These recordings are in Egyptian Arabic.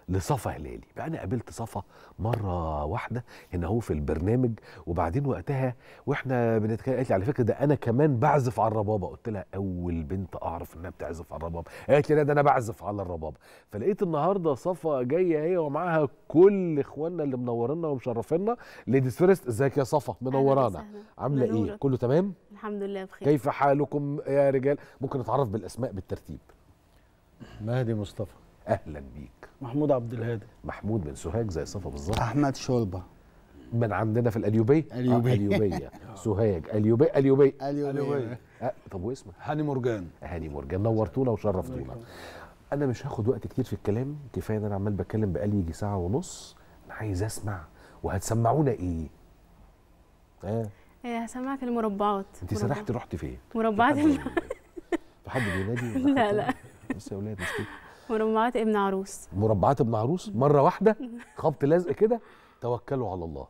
لصفا هلالي بقى انا قابلت صفا مره واحده هنا هو في البرنامج وبعدين وقتها واحنا بنتكلم قالت لي على فكره ده انا كمان بعزف على الربابه قلت لها اول بنت اعرف انها بتعزف على الربابه قالت لي لا ده انا بعزف على الربابه فلقيت النهارده صفا جايه هي ومعاها كل اخواننا اللي منورنا ومشرفينا ليديز فيرست ازيك يا صفا منورانا وسهلا. عامله ايه منورة. كله تمام الحمد لله بخير كيف حالكم يا رجال ممكن نتعرف بالاسماء بالترتيب مهدي مصطفى اهلا بيك محمود عبد الهادي محمود من سوهاج زي صفا بالظبط احمد شوربه من عندنا في القليوبيه قليوبية. آه القليوبيه سوهاج قليوبيه قليوبيه اليوبيه آه طب واسمك هاني مرجان هاني مرجان نورتونا وشرفتونا انا مش هاخد وقت كتير في الكلام كفايه ان انا عمال بتكلم بقالي يجي ساعه ونص انا عايز اسمع وهتسمعونا ايه اه إيه، هسمعك المربعات انت مربع- سرحتي رحتي فين مربعات في حد- في حد بينادي ولا لا، حد؟ لا. بس يا اولاد مش كده مربعات ابن عروس مربعات ابن عروس مره واحده خبط لزق كده توكلوا على الله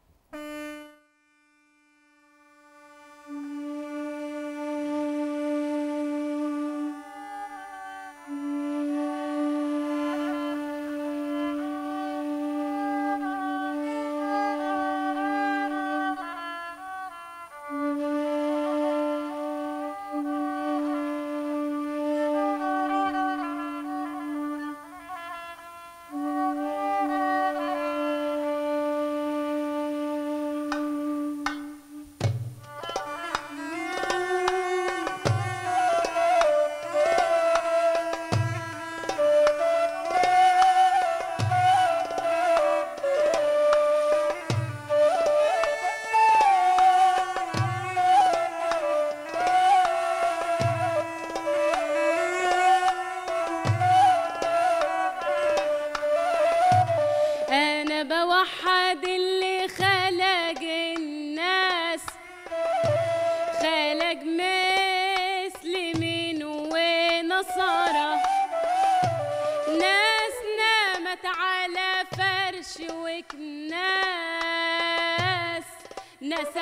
انا بوحد اللي خلق الناس خلق مسلمين ونصارى ناس نامت على فرش وكناس ناس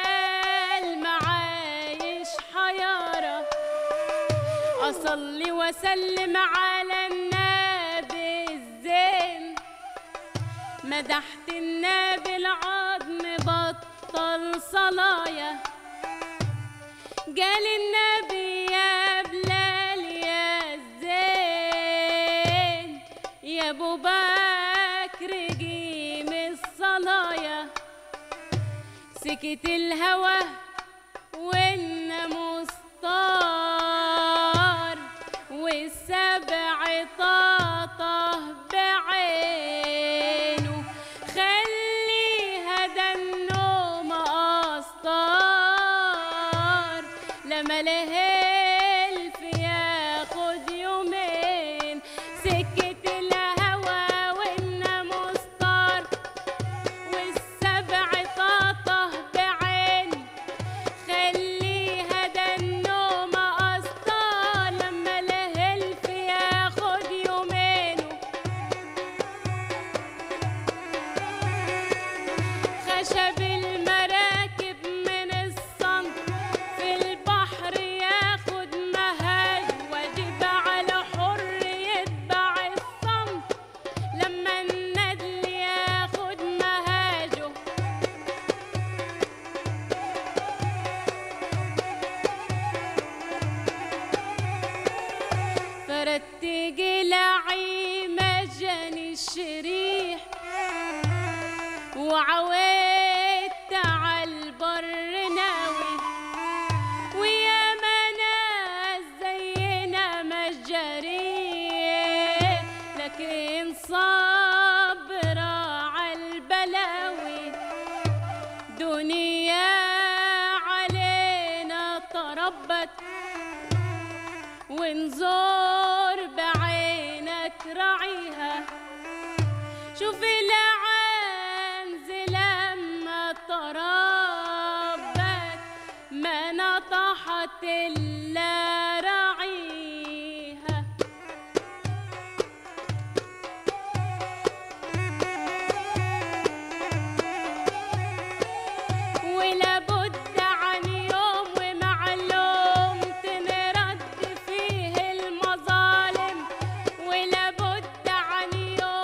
عالمعايش حيارة أصلي وسلم على النبي الزين مدحت النبي العظم بطل صلايا قال النبي يا بلال يا زين يا ابو بكر قيم الصلايا سكت الهوى والناموس طار والسبع طاطه بعينه خليها ده النوم أسطار لما الهلف ياخد يومين سكة الهوى والناموس طار والسبع طاطه بعين خليها ده النوم أسطار لما الهلف ياخد يومينه خشب المراكب من الصنف في البحر ياخد مهاج واجب على حر يتبع الصنف لما الندل ياخد مهاجه فردت قلعي مجاني الشريح وعويت على البر ناوي ويا ما ناس زينا مجاريه لكن صابرة على البلاوي دنيا علينا تربت وانظر بعينك راعيها شوف العنز لما تربت ما نطحت الا راعيها ولابد عن يوم ومعلوم تنرد فيه المظالم ولابد عن يوم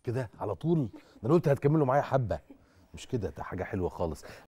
كده على طول ده انا قلت هتكملوا معايا حبه مش كده ده حاجه حلوه خالص